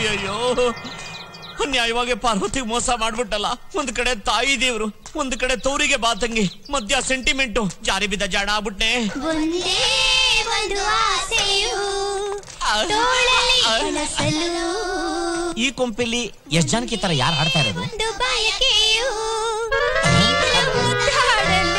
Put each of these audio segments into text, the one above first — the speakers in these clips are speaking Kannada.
ಅಯ್ಯಯ್ಯೋ ಅನ್ಯಾಯವಾಗಿ ಪಾರ್ವತಿ ಮೋಸ ಮಾಡ್ಬಿಟ್ಟಲ್ಲ ಒಂದ್ ಕಡೆ ತಾಯಿ ದೇವ್ರು ಒಂದ್ ಕಡೆ ತೌರಿಗೆ ಬಾತಂಗಿ ಮಧ್ಯ ಸೆಂಟಿಮೆಂಟು ಜಾರಿ ಬಿದ್ದ ಜಾಡ ಆಗ್ಬಿಟ್ನೆ ಒಂದೇ ಒಂದು ಆಸೆಯು ಆ, ತೋಳಲಿ ಆ, ಕನಸಲು ಈ ಕೊಂಪೆಲಿ ಎಷ್ಟ್ ಜನಕ್ಕೆ ಈ ತರ ಯಾರು ಆಡ್ತಾ ಇರೋದು ಒಂದು ಬಯಕೆಯು ನಿನ್ನ ಮುದ್ದಾಡಲು.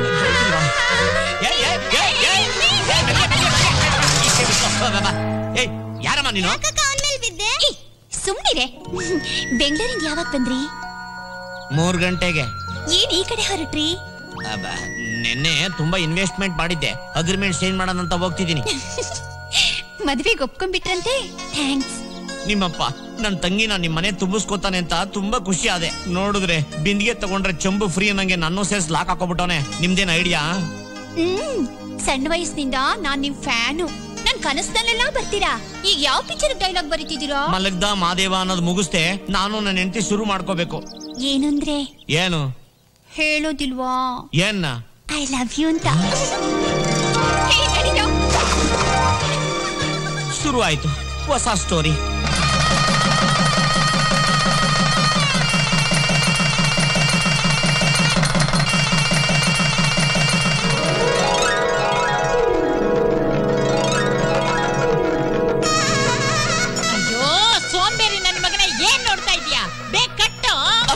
ಏ, ಏ, ಏ, ಏ, ಏ, ಮೆಲ್ಲೆ, ಮೆಲ್ಲೆ, ಮೆಲ್ಲೆ. ಈಚೆ ಬಿಟ್ಟು, ಬಾ, ಬಾ, ಬಾ. ಏಯ್ ಯಾರಮ್ಮ ನೀನು ಯಾಕಕ್ಕ ಅವ್ನ್ ಮೇಲ್ ಬಿದ್ದೆ ಏ, ಸುಮ್ನಿರೆ ಬೆಂಗಳೂರಿಂದ ಯಾವಾಗ ಬಂದ್ರಿ ಮೂರ್ ಗಂಟೆಗೆ ಏನ್ ಈ ಕಡೆ ಹೊರಟ್ರಿ ಅಬ್ಬ, ನೆನ್ನೆ ತುಂಬಾ ಇನ್ವೆಸ್ಟ್ಮೆಂಟ್ ಮಾಡಿದ್ದೆ ಅಗ್ರಿಮೆಂಟ್ ಚೇಂಜ್ ಮಾಡೋಣಂತ ಹೋಗ್ತಿದ್ದೀನಿ ಮದ್ವೆಗೆ ಒಪ್ಕೊಂಡ್ಬಿಟ್ರಂತೆ ಥ್ಯಾಂಕ್ಸ್ ನಿಮ್ಮಪ್ಪ ನನ್ ತಂಗಿನ ನಿಮ್ ಮನೆ ತುಂಬಿಸ್ಕೊತಾನೆ ಅಂತ ತುಂಬಾ ಖುಷಿ ಆದೆ ನೋಡಿದ್ರೆ ಬಿಂದಿಗೆ ತಗೊಂಡ್ರೆ ಚಂಬು ಫ್ರೀ ನಂಗೆ ನನ್ನ ಸೇರ್ಸ್ ಲಾಕ್ ಹಾಕೋಬಿಟ್ಟವನೆ ನಿಮ್ದೇನ್ ಐಡಿಯಾ ಹ್ಮ್ ಸಣ್ಣ ವಯಸ್ಸಿನಿಂದ ನಾನ್ ನಿಮ್ ಫ್ಯಾನು ನನ್ ಕನಸ್ನಲ್ಲೆಲ್ಲ ಬರ್ತೀರಾ ಈಗ ಯಾವ ಪಿಕ್ಚರ್ ಡೈಲಾಗ್ ಬರೀತಿದ್ದೀರಾ ಮಲಗ್ದ ಮಾದೇವ ಅನ್ನೋದು ಮುಗಿಸ್ದೆ ನಾನು ನನ್ನ ಹೆಂಡತಿ ಶುರು ಮಾಡ್ಕೋಬೇಕು ಏನಂದ್ರೆ ಏನು ಹೇಳೋದಿಲ್ವಾ ಏನ್ನ ಐ ಲವ್ ಯು ಅಂತ ಹೇ, ನಡೀರೋ. ಶುರು ಆಯ್ತು ಹೊಸ ಸ್ಟೋರಿ ಅಯ್ಯೋ ಸೋಂಬೇರಿ ನನ್ನ ಮಗನ ಏನ್ ನೋಡ್ತಾ ಇದೀಯಾ ಬೇಗ ಕಟ್ಟು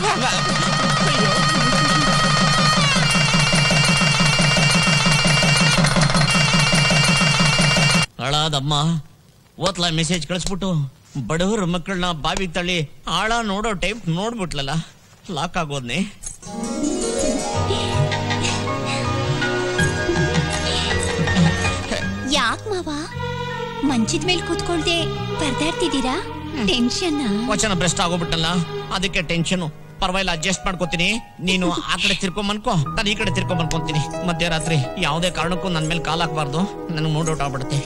ಅಳಾದಮ್ಮ ಓದ್ಲಾ ಮೆಸೇಜ್ ಕಳಿಸ್ಬಿಟ್ಟು ಬಡವರ ಮಕ್ಕಳನ್ನ ಬಾವಿ ತಳ್ಳಿ ಆಳ ನೋಡೋ ಟೈಪ್ ನೋಡ್ಬಿಟ್ಲಲ್ಲ ಲಾಕ್ ಆಗೋದ್ನೆ ಯಾಕ್ ಮಾವ ಮಂಚದ ಮೇಲೆ ಕೂತ್ಕೊಳ್ದೆ ಪರದಾಡ್ತಿದ್ದೀರಾ ಟೆನ್ಷನ್ ವಚನ ಭ್ರಷ್ಟ ಆಗೋಗ್ಬಿಟ್ಟಲ್ಲ ಅದಕ್ಕೆ ಟೆನ್ಷನ್ ಪರವಾಗಿಲ್ಲ ಅಡ್ಜಸ್ಟ್ ಮಾಡ್ಕೋತೀನಿ ನೀನು ಆ ಕಡೆ ತಿರ್ಕೊಂಡ್ ಮನ್ಕೋ ನಾನು ಈ ಕಡೆ ತಿರ್ಕೊಂಡ್ ಮನ್ಕೊಂತೀನಿ ಮಧ್ಯರಾತ್ರಿ ಯಾವುದೇ ಕಾರಣಕ್ಕೂ ನನ್ ಮೇಲೆ ಕಾಲ್ ಹಾಕ್ಬಾರ್ದು ನನಗೆ ಮೂಡ್ ಔಟ್ ಆಗ್ಬಿಡುತ್ತೆ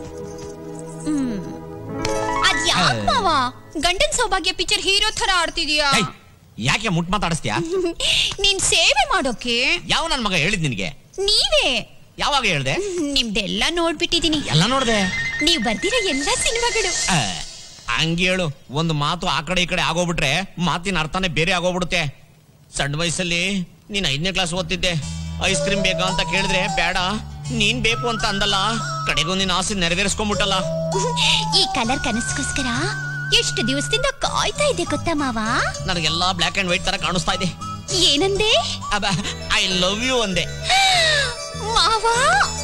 ಅದ್ ಯಾಕ್ ಮಾವ ಗಂಡನ್ ಸೌಭಾಗ್ಯ ಪಿಕ್ಚರ್ ಹೀರೋ ತರ ಆಡ್ತಿದೀಯಾ ಏಯ್, ಯಾಕೆ ಮುಟ್ ಮಾತಾಡಿಸ್ತೀಯಾ ನೀನ್ ಸೇವೆ ಮಾಡೋಕೆ ಯಾವ ನನ್ ಮಗ ಹೇಳಿದ್ ನಿನಗೆ ನೀವೇ ಯಾವಾಗ ಹೇಳ್ದೆ ನಿಮ್ದೆಲ್ಲ ನೋಡ್ಬಿಟ್ಟಿದೀನಿ ಎಲ್ಲ ನೋಡ್ದೆ ನೀವ್ ಬರ್ದಿರೋ ಎಲ್ಲಾ ಸಿನಿಮಾಗಳು ಆ, ಹಂಗೆ ಹೇಳು ಒಂದು ಮಾತು ಆ ಕಡೆ ಈ ಕಡೆ ಆಗೋಗ್ಬಿಟ್ರೆ ಮಾತಿನ ಅರ್ಥನೇ ಬೇರೆ ಆಗೋಗ್ಬಿಡುತ್ತೆ ಸಣ್ಣ ವಯಸ್ಸಲ್ಲಿ ನೀನ್ ಐದನೇ ಕ್ಲಾಸ್ ಓದ್ತಿದ್ದೆ ಐಸ್ ಕ್ರೀಮ್ ಬೇಕಾ ಅಂತ ಕೇಳಿದ್ರೆ ಬೇಡ ನೀನ್ ಬೇಕು ಅಂತ ಅಂದಲ್ಲ ಕಡೆಗೂ ನಿನ್ ಆಸೆ ನೆರವೇರಿಸ್ಕೊಂಡ್ಬಿಟ್ಟಲ್ಲ ಈ ಕಲರ್ ಕನಸ್ಗೋಸ್ಕರ ಎಷ್ಟು ದಿವಸದಿಂದ ಕಾಯ್ತಾ ಇದ್ದೆ ಗೊತ್ತಾ ಮಾವ ನನಗೆಲ್ಲ ಬ್ಲ್ಯಾಕ್ ಅಂಡ್ ವೈಟ್ ತರ ಕಾಣಿಸ್ತಾ ಇದೆ ಏನಂದೆ ಐ ಲವ್ ಯು ಅಂದೆ ಮಾವ